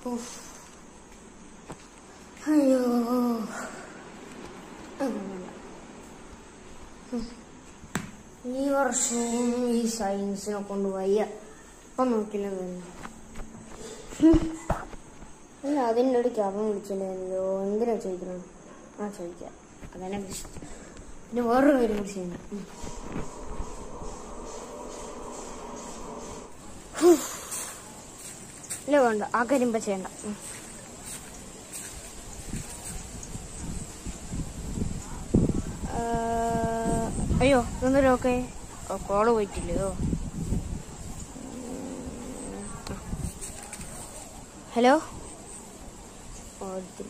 ഉഫ്. അയ്യോ ഉം. ഉം. ഈ വർഷവും ഈ സയൻസിനെ കൊണ്ട് വയ്യ ഇപ്പൊ നോക്കില്ല തന്നെ അല്ല അതിൻ്റെ ഇടയ്ക്ക് അവൻ വിളിച്ചിട്ടുണ്ടായിരുന്നല്ലോ എന്തിനാ ചോദിക്കണം ആ ചോദിക്കാം അതെന്നെ വിളിച്ചു പിന്നെ വേറൊരു കാര്യം വിളിച്ചു ഇല്ല വേണ്ട ആ കാര്യം ഇപ്പൊ ചെയ്യണ്ട ഉം. ആ, അയ്യോ ഇതൊന്നൊരു ഓക്കെ കോള് പോയിട്ടില്ലയോ ഹലോ ഓ എടുത്തില്ല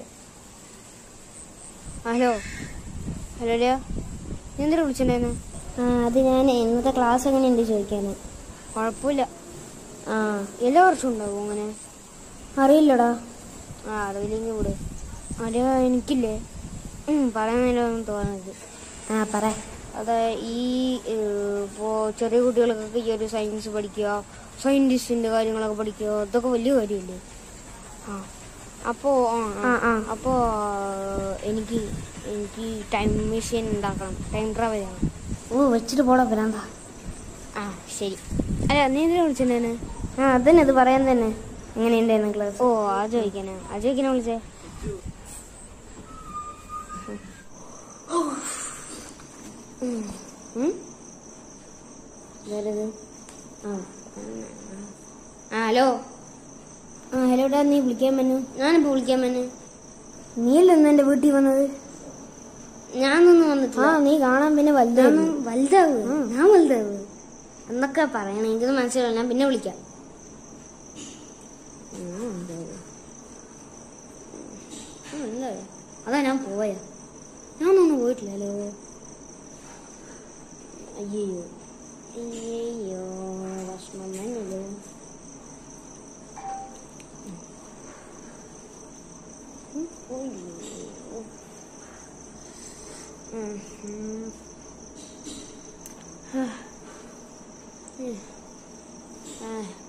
ഹലോ ഹലോ അല്ലയോ നീ എന്തിനാ വിളിച്ചിട്ടുണ്ടായിരുന്നു ആ അത് ഞാൻ ഇന്നത്തെ ക്ലാസ് എങ്ങനെയുണ്ട് ചോദിക്കാന് കുഴപ്പമില്ല ആ എല്ലാ വർഷവും ഉണ്ടാവും അങ്ങനെ അറിയില്ലടാ ആ അറിയില്ലെങ്കിൽ ഇവിടെ അറിയാ എനിക്കില്ലേ ഉം, പറയുന്നതിലൊന്നും തോന്നുന്നത് ആ പറ അത് ഈ ഇപ്പോൾ ചെറിയ കുട്ടികൾക്കൊക്കെ ഈ ഒരു സയൻസ് പഠിക്കുക സയൻറ്റിസ്റ്റിന്റെ കാര്യങ്ങളൊക്കെ പഠിക്കുക ഇതൊക്കെ വലിയ കാര്യമല്ലേ ആ അപ്പോൾ ആ, ആ. അപ്പോൾ എനിക്ക് എനിക്ക് ടൈം മെഷീൻ ഉണ്ടാക്കണം ടൈം ട്രാവൽ ചെയ്യണം ഓ വെച്ചിട്ട് പോടാ ഭ്രാന്ത ആ ശരി അല്ല നീ എന്തിനാ വിളിച്ചിട്ടുണ്ടേനെ ആ അതന്നെ അത് പറയാൻ തന്നെ എങ്ങനെയുണ്ടായിരുന്നു ക്ലാസ് ഓ ആ ചോദിക്കാനാ ആ ചോദിക്കാനാ വിളിച്ചേ ഉം. ഉം? ഇതാരത്? ആ ആ ഹലോ ആ ഹലോടാ നീ വിളിക്കാൻ പറ്റു ഞാനിപ്പോ വിളിക്കാൻ പറ്റു നീയല്ലേ ഇന്ന് എന്റെ വീട്ടിൽ വന്നത് ഞാനൊന്നും ആ വന്നിട്ടില്ല നീ കാണാൻ പിന്നെ വലുതായി ഞാൻ വലുതാവ് ഞാൻ വലുതാവ് എന്നൊക്കെ പറയണേ എനിക്കൊന്നും മനസ്സിലാവില്ല ഞാൻ പിന്നെ വിളിക്കാം ഞാൻ വലുതാവ്. ഞാൻ വലുതാവ്. അതാ ഞാൻ പോയ ഞാനൊന്നും പോയിട്ടില്ലല്ലോ അയ്യോ അയ്യോ വിഷമം തന്നെയല്ലോ ഉം, പോയില്ലേ ഉം, ഉം. ആ.